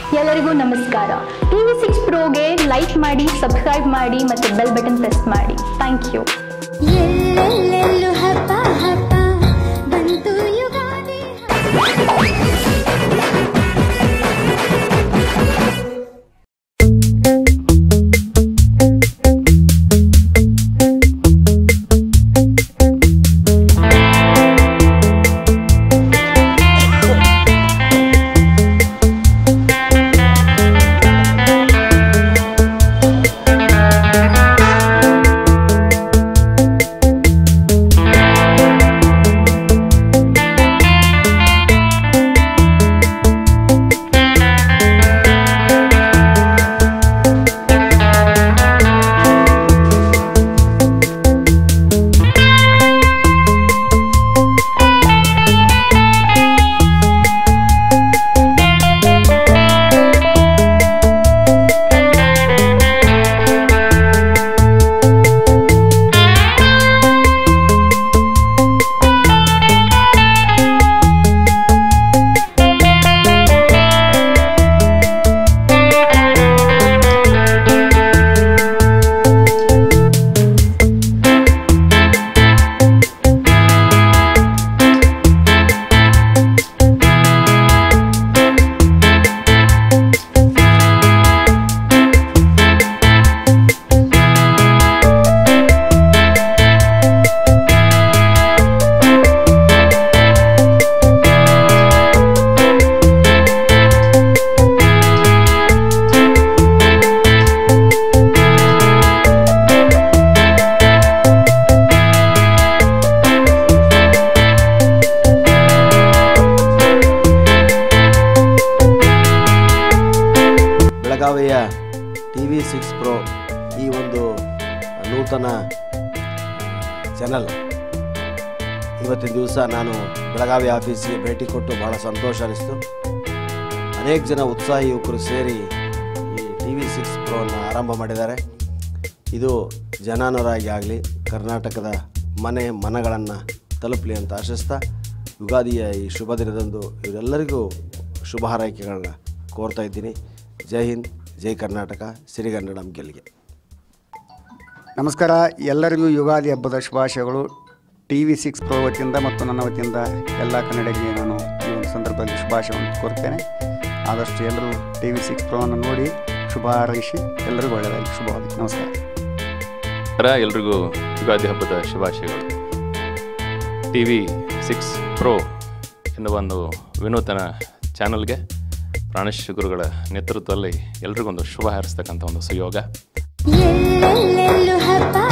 ಎಲ್ಲರಿಗೂ ನಮಸ್ಕಾರ T V six ಪ್ರೋಗೆ ಲೈಕ್ ಮಾಡಿ ಸಬ್ಸ್ಕ್ರೈಬ್ ಮಾಡಿ ಮತ್ತು ಬೆಲ್ ಬಟನ್ ಪ್ರೆಸ್ ಮಾಡಿ ಥ್ಯಾಂಕ್ ಯು ಎಲ್ಲೆಲ್ಲೆಲ್ಲೂ ಹಬ್ಬ ಹಬ್ಬ ಬಂತು ಯುಗಾದಿ ಹಬ್ಬ. ಬೆಳಗಾವಿಯ ಟಿ ವಿ ಸಿಕ್ಸ್ ಪ್ರೋ ಈ ಒಂದು ನೂತನ ಚಾನಲ್ ಇವತ್ತಿನ ದಿವಸ ನಾನು ಬೆಳಗಾವಿ ಆಫೀಸಿಗೆ ಭೇಟಿ ಕೊಟ್ಟು ಭಾಳ ಸಂತೋಷ ಅನಿಸ್ತು ಅನೇಕ ಜನ ಉತ್ಸಾಹಿ ಯುವಕರು ಸೇರಿ ಈ ಟಿ ವಿ ಸಿಕ್ಸ್ ಪ್ರೋನ ಆರಂಭ ಮಾಡಿದ್ದಾರೆ ಇದು ಜನಾನುರಾಗಿ ಆಗಲಿ ಕರ್ನಾಟಕದ ಮನೆ ಮನಗಳನ್ನು ತಲುಪಲಿ ಅಂತ ಆಶಿಸ್ತಾ ಯುಗಾದಿಯ ಈ ಶುಭ ದಿನದಂದು ಇವರೆಲ್ಲರಿಗೂ ಶುಭ ಹಾರೈಕೆಗಳನ್ನ ಕೋರ್ತಾ ಇದ್ದೀನಿ ಜೈ ಹಿಂದ್ ಜೈ ಕರ್ನಾಟಕ ಸಿರಿಗನ್ನಡಂ ಗೆಲ್ಗೆ ನಮಸ್ಕಾರ ಎಲ್ಲರಿಗೂ ಯುಗಾದಿ ಹಬ್ಬದ ಶುಭಾಶಯಗಳು ಟಿ ವಿ ಸಿಕ್ಸ್ ಪ್ರೋ ವತಿಯಿಂದ ಮತ್ತು ನನ್ನ ವತಿಯಿಂದ ಎಲ್ಲ ಕನ್ನಡಿಗರಿಗೆ ನಾನು ಈ ಒಂದು ಸಂದರ್ಭದಲ್ಲಿ ಶುಭಾಶಯವನ್ನು ಕೋರ್ತೇನೆ ಆದಷ್ಟು ಎಲ್ಲರೂ ಟಿ ವಿ ಸಿಕ್ಸ್ ಪ್ರೋವನ್ನು ನೋಡಿ ಶುಭ ಹಾರೈಸಿ ಎಲ್ಲರಿಗೂ ಒಳ್ಳೆಯದಾಗಿ ಶುಭವಾಗಲಿ ನಮಸ್ಕಾರ ನಮಸ್ಕಾರ ಎಲ್ರಿಗೂ ಯುಗಾದಿ ಹಬ್ಬದ ಶುಭಾಶಯಗಳು ಟಿ ವಿ ಸಿಕ್ಸ್ ಪ್ರೋ ಎನ್ನುವ ಒಂದು ವಿನೂತನ ಚಾನಲ್ಗೆ ಪ್ರಾಣೇಶ್ ಗುರುಗಳ ನೇತೃತ್ವದಲ್ಲಿ ಎಲ್ರಿಗೊಂದು ಶುಭ ಹಾರಿಸ್ತಕ್ಕಂಥ ಒಂದು ಸುಯೋಗ ಎಲ್ಲೆಲ್ಲೆಲ್ಲೂ ಹಬ್ಬ